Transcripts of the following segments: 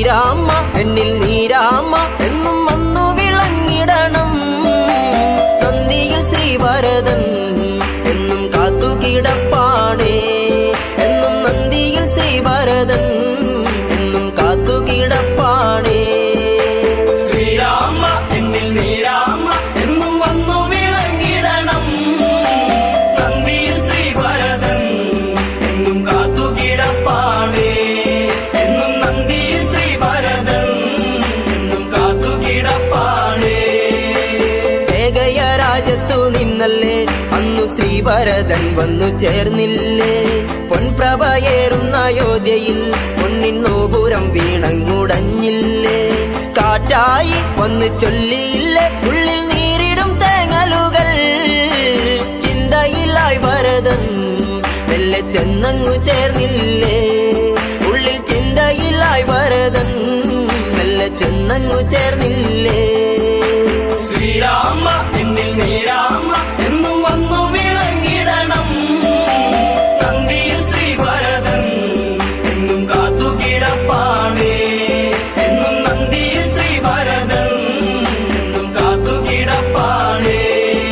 ശ്രീരാമ എന്നിൽ നീരാമ എന്നും വന്നു വിളങ്ങിടണം നന്ദിയിൽ ശ്രീഭരതൻ എന്നും കാത്തു കിടപ്പാണേ എന്നും നന്ദിയിൽ ശ്രീഭരതൻ എന്നും കാത്തു കിടപ്പാണേ ശ്രീരാമ എന്നിൽ നീരാമ എന്നും വന്നു വിളങ്ങിടണം നന്ദിയിൽ ശ്രീഭരതൻ എന്നും കാത്തു കിടപ്പാണേ എന്നും നന്ദിയിൽ ശ്രീഭരതൻ എന്നും കാത്തു കിടപ്പാണേ ഏകയ രാജത്തു നിന്നല്ലേ അന്നു ശ്രീഭരതൻ വന്നു ചേർന്നില്ലേ പൊൻപ്രഭയേറുന്ന അയോധ്യയിൽ പൊന്നിൻ നോപുരം വീണങ്ങുടഞ്ഞില്ലേ കാറ്റായി വന്ന് ചൊല്ലിയില്ലേ ഉള്ളിൽ നീരിടും തേങ്ങലുകൾ ചിന്തയിലായി ഭരതൻ മെല്ലെ ചെന്നങ്ങു ചേർന്നില്ലേ ഉള്ളിൽ ചിന്തയിലായി ഭരതൻ മെല്ലെ ചെന്നങ്ങു ചേർന്നില്ലേ ശ്രീരാമ എന്നിൽ നീരാമ എന്നും വന്നു വിളങ്ങിടണം നന്ദിയിൽ ശ്രീഭരതൻ എന്നും കാത്തു കിടപ്പാണേ എന്നും നന്ദിയിൽ ശ്രീഭരതൻ എന്നും കാത്തു കിടപ്പാണേ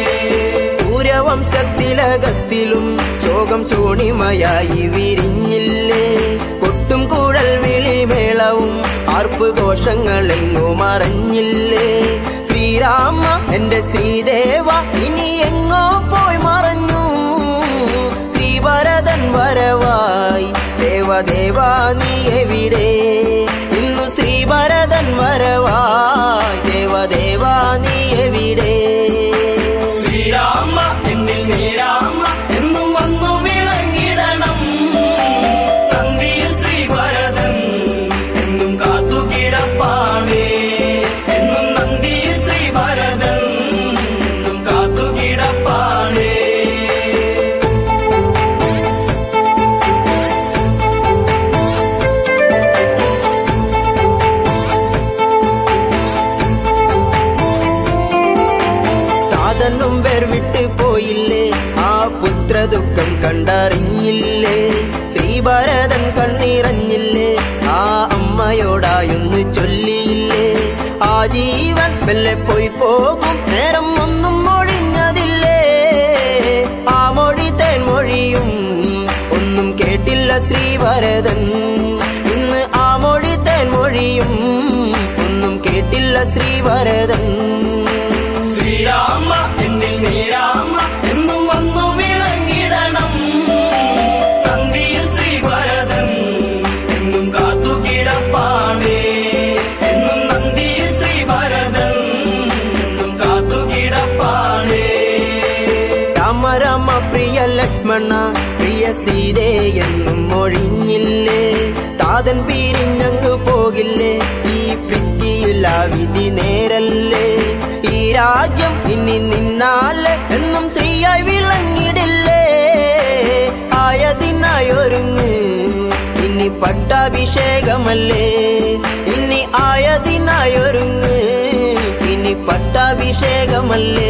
പൂരവംശത്തിലകത്തിലും ശോകം ശോണിമയായി വിരിഞ്ഞില്ലേ കൊട്ടും കൂഴൽ വിളിമേളവും ആർപ്പുഘോഷങ്ങളെങ്ങോ മറഞ്ഞില്ലേ ശ്രീരാമ എന്റെ ശ്രീദേവ ഇനി എങ്ങോ പോയി മറഞ്ഞു ശ്രീഭരതൻ വരവായി ദേവദേവ നീ എവിടെ ഇന്നു ശ്രീഭരതൻ വരവായി ദേവദേവ നീ എവിടെ ശ്രീരാമ എന്നിൽ നീരാമ എന്നും വന്നു വിളങ്ങിടണം നന്ദിയിൽ ശ്രീഭരതൻ എന്നും കാത്തു കിടപ്പാണേ എന്നും നന്ദിയിൽ ശ്രീഭരതൻ എന്നും കാത്തു കിടപ്പാണേ താതനും വേർവിട്ട് പോയില്ലേ ആ പുത്ര ദുഃഖം കണ്ടറിഞ്ഞില്ലേ ശ്രീഭരതൻ കണ്ണിറഞ്ഞില്ലേ ആ അമ്മയോടായൊന്ന് ചൊല്ലിയില്ലേ ആ ജീവൻ മെല്ലെ പോയി പോകും നേരം ഒന്നും മൊഴിഞ്ഞതില്ലേ ആ മൊഴി തേൻ മൊഴിയും ഒന്നും കേട്ടില്ല ശ്രീഭരതൻ ഇന്ന് ആ മൊഴി തേൻ മൊഴിയും ഒന്നും കേട്ടില്ല ശ്രീഭരതൻ ശ്രീരാമ എന്നിൽ നീരാമ എന്നും വന്നു വിളങ്ങിടണം നന്ദിയിൽ ശ്രീഭരതൻ എന്നും കാത്തു കിടപ്പാണേ എന്നും നന്ദിയിൽ ശ്രീഭരതൻ എന്നും കാത്തു കിടപ്പാണേ രാമ രാമ പ്രിയ ലക്ഷ്മണ പ്രിയ സീതേ എന്നും ഒഴിഞ്ഞില്ലേ താതൻ പിരിഞ്ഞങ്ങ് പോകില്ലേ ഈ പൃഥ്വിയില്ല വിധി നേരല്ലേ ഈ രാജ്യം ഇനി നിന്നാല് എന്നും ശ്രീയായി വിളങ്ങിടില്ലേ ആയതിനായി ഒരുങ്ങ് ഇനി പട്ടാഭിഷേകമല്ലേ ഇനി ആയതിനായി ഒരുങ്ങ് ഇനി പട്ടാഭിഷേകമല്ലേ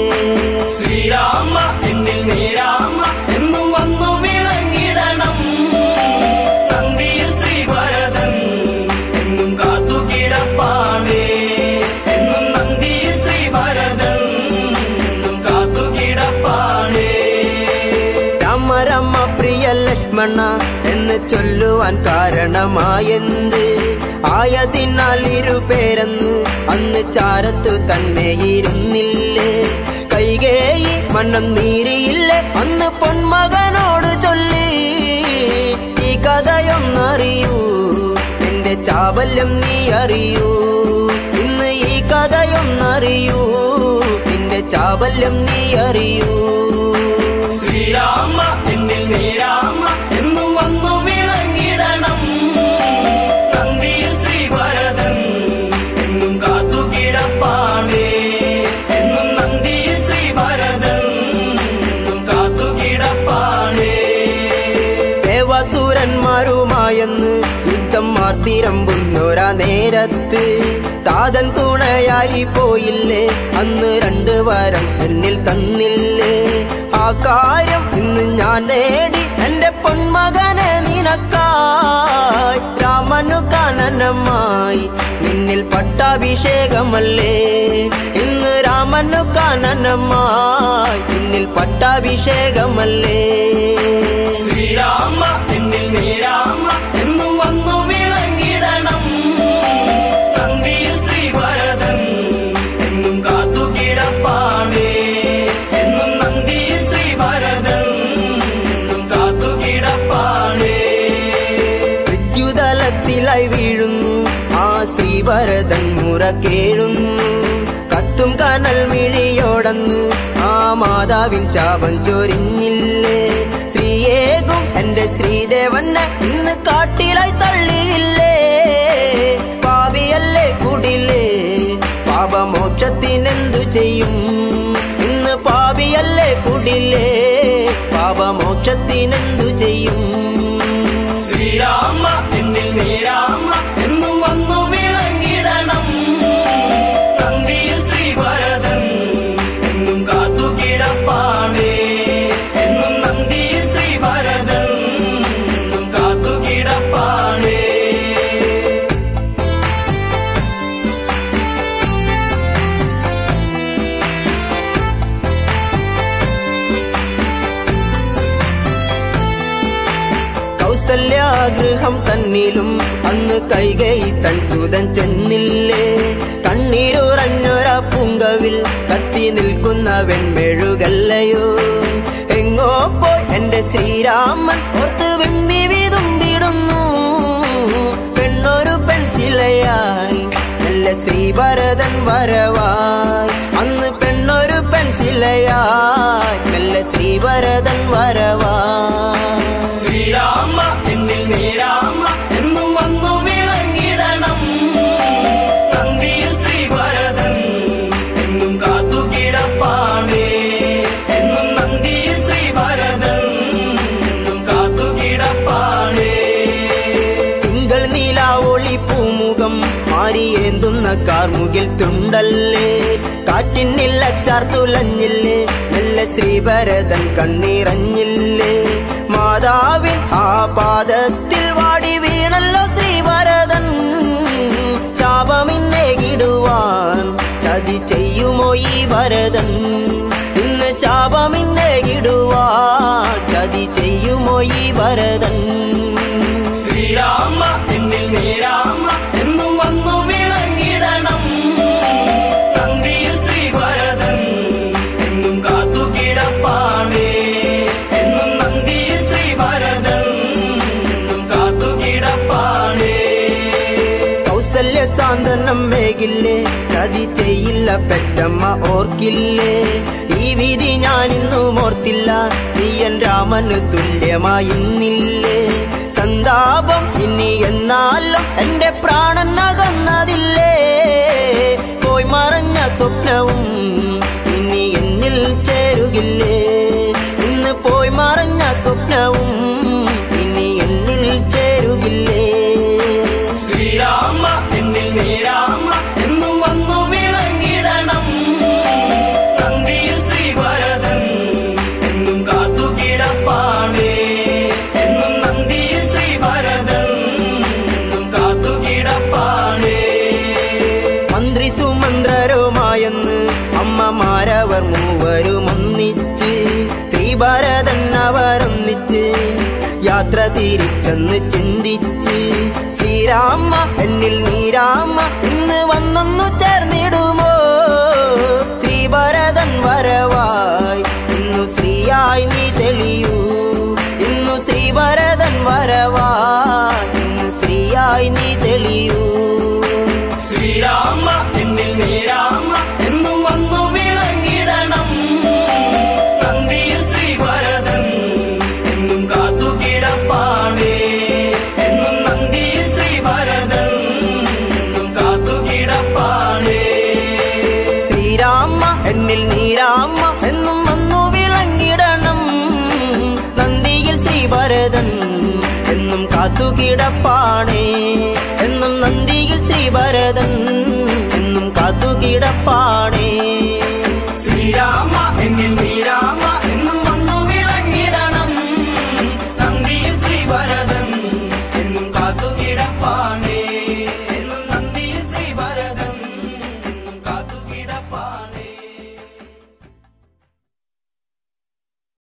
ശ്രീരാമ എന്നിൽ നീരാമ എന്നും വന്നു വിളങ്ങിടണം നന്ദിയിൽ ശ്രീഭരതൻ എന്നും കാത്തു കിടപ്പാണേ എന്നും നന്ദിയിൽ ശ്രീഭരതൻ എന്നും കാത്തു കിടപ്പാണേ രാമ രാമ പ്രിയ ലക്ഷ്മണ എന്ന് ചൊല്ലുവാൻ കാരണമായെന്ത് ആയതിനാൽ ഇരുപേരെന്ന് അന്ന് ചാരത്തു തന്നെ ഇരുന്നില്ലേ കൈകേയി മണ്ണം നീരിയില്ലേ അന്ന് പൊന്മകനോട് ചൊല്ലി ഈ കഥയൊന്നറിയൂ എന്റെ ചാബല്യം നീ അറിയൂ ഇന്ന് ഈ കഥയൊന്നറിയൂ നിന്റെ ചാബല്യം നീ അറിയൂ ശ്രീരാമ എന്നിൽ നീരാമ എന്നും വന്നു വിളങ്ങിടണം നന്ദിയിൽ ശ്രീഭരതൻ എന്നും കാത്തു കിടപ്പാണേ എന്നും നന്ദിയിൽ ശ്രീഭരതൻ എന്നും കാത്തു കിടപ്പാണേ ദേവസൂരന്മാരുമായെന്ന് യുദ്ധം മാർത്തിരമ്പുന്നൊരാ നേരത്ത് താതൻ തുണയായി പോയില്ലേ അന്ന് രണ്ട് വരം എന്നിൽ തന്നില്ലേ ആ കാര്യം ഇന്ന് ഞാൻ നേടി എന്റെ പൊന്മകനെ നീ നിനക്കായി രാമനു കാനനമായി നിന്നിൽ പട്ടാഭിഷേകമല്ലേ ഇന്ന് രാമനു കാനനമായി നിന്നിൽ പട്ടാഭിഷേകമല്ലേ ശ്രീരാമ എന്നിൽ നീരാമ എന്നും വന്നു വിളങ്ങിടണം നന്ദിയിൽ ശ്രീഭരതൻ എന്നും കാത്തു കിടപ്പാടേ എന്നും നന്ദിയിൽ ശ്രീഭരതൻ എന്നും കാത്തു കിടപ്പാടേ വിദ്യുതലത്തിലായി വീഴുന്നു ആ ശ്രീഭരതൻ മുറ കേഴുന്നു കത്തും കനൽ മിഴിയോടന്ന് ആ മാതാവിൻ ശാപം ചൊരിഞ്ഞില്ലേ ശ്രീയേകും എന്റെ ശ്രീദേവനെ ഇന്ന് കാട്ടിലായി തള്ളിയില്ലേ പാവിയല്ലേ കുടിലേ പാപമോക്ഷത്തിനെന്തു ചെയ്യും ഇന്ന് പാവിയല്ലേ കുടിലേ പാപമോക്ഷത്തിനെന്തു ചെയ്യും ശ്രീരാമ എന്നിൽ നീരാമ എന്നും വന്നു വിളങ്ങിടണം നന്ദിയിൽ ശ്രീഭരതൻ എന്നും കാത്തു കിടപ്പാടേ എന്നും നന്ദിയിൽ ശ്രീഭരതൻ എന്നും കാത്തു കിടപ്പാടേ കൗസല്യാഗൃഹം തന്നിലും അന്ന് കൈകൈ തൻ സുതൻ ചെന്നില്ലേ കണ്ണീരുറഞ്ഞൊര പൂങ്കവിൽ കത്തി നിൽക്കുന്ന വെൺമെഴുകല്ലയോ എങ്ങോ പോയി എന്റെ ശ്രീരാമൻ ഓർത്ത് വെമ്മി വിതുമ്പിടുന്നു പെണ്ണൊരു പെൺശിലയായി നല്ല ശ്രീഭരതൻ വരവായി അന്ന് പെണ്ണൊരു പെൺശിലയായി നല്ല ശ്രീഭരതൻ വരവായി ശ്രീരാമ എന്നിൽ നീരാമ എന്നും വന്നു വിളങ്ങിടണം നന്ദിയിൽ ശ്രീഭരതൻ എന്നും കാത്തു കിടപ്പാടേ എന്നും നന്ദിയിൽ ശ്രീഭരതൻ എന്നും കാത്തു കിടപ്പാടേ തിങ്കൾ നീലാവൊളി പൂമുഖം മാറിയേന്തുന്ന കാർമുകിൽ തുണ്ടല്ലേ കാറ്റിനില്ല ചാർത്തുലഞ്ഞില്ലേ നല്ല ശ്രീഭരതൻ കണ്ണീറഞ്ഞില്ലേ മാതാവിൻ ആ പാദത്തിൽ വാടി വീണല്ലോ ശ്രീഭരതൻ ശാപമിന്നേകിടുവാൻ ചതി ചെയ്യുമോ ഈ ഭരതൻ ഇന്ന് ശാപമിന്നേകിടുവാൻ ചതി ചെയ്യുമോ ഈ ഭരതൻ ശ്രീരാമ എന്നിൽ നീരാമ എന്നും വന്നു വിളങ്ങിടണം നന്ദിയിൽ ശ്രീഭരതൻ എന്നും കാത്തു കിടപ്പാടേ എന്നും നന്ദിയിൽ ശ്രീഭരതൻ എന്നും കാത്തു കിടപ്പാടേ കൗസല്യ സാന്ത്വനം വേഗില്ലേ ചതി ചെയ്യില്ല പെറ്റമ്മ ഓർക്കില്ലേ ഈ വിധി ഞാനിന്നും ഓർത്തില്ല നീയൻ രാമന് തുല്യമായിന്നില്ലേ സന്താപം ഇനി എന്നാലും എന്റെ പ്രാണൻ അകന്നതില്ലേ പോയി മറഞ്ഞ സ്വപ്നവും ഇനി എന്നിൽ ചേരുകില്ലേ ഇന്ന് പോയി മറഞ്ഞ സ്വപ്നവും ഇനി എന്നിൽ ചേരുകില്ലേ ശ്രീരാമ എന്നിൽ നീരാമ എന്നും വന്നു വിളങ്ങിടണം നന്ദിയിൽ ശ്രീഭരതൻ എന്നും കാത്തു കിടപ്പാടേ എന്നും നന്ദിയിൽ ശ്രീഭരതൻ എന്നും കാത്തു കിടപ്പാടേ മന്ത്രി സുമന്ത്രരുമായെന്ന് അമ്മമാരവർ മൂവരും ഒന്നിച്ച് ശ്രീഭാരതൻ അവരൊന്നിച്ച് യാത്ര തിരിച്ചെന്ന് ചിന്തിച്ച് ശ്രീരാമ എന്നിൽ നീരാമ ഇന്ന് വന്നൊന്നു ചേർന്നിടുമോ ശ്രീഭരതൻ വരവായി ഇന്നു ശ്രീയായി നീ തെളിയൂ ഇന്നു ശ്രീഭരതൻ വരവായി ഇന്ന് ശ്രീയായി നീ തെളിയൂ ശ്രീരാമ എന്നിൽ നീരാമ എന്നും വന്നു വിളങ്ങിടണം നന്ദിയിൽ ശ്രീഭരതൻ എന്നും കാത്തു കിടപ്പാടേ എന്നും നന്ദിയിൽ ശ്രീഭരതൻ എന്നും കാത്തു കിടപ്പാടേ ശ്രീരാമ എന്നിൽ നീരാമ എന്നും വന്നു വിളങ്ങിടണം നന്ദിയിൽ ശ്രീഭരതൻ എന്നും കാത്തുകിടപ്പാണേ എന്നും നന്ദിയിൽ ശ്രീഭരതൻ എന്നും കാത്തുകിടപ്പാണേ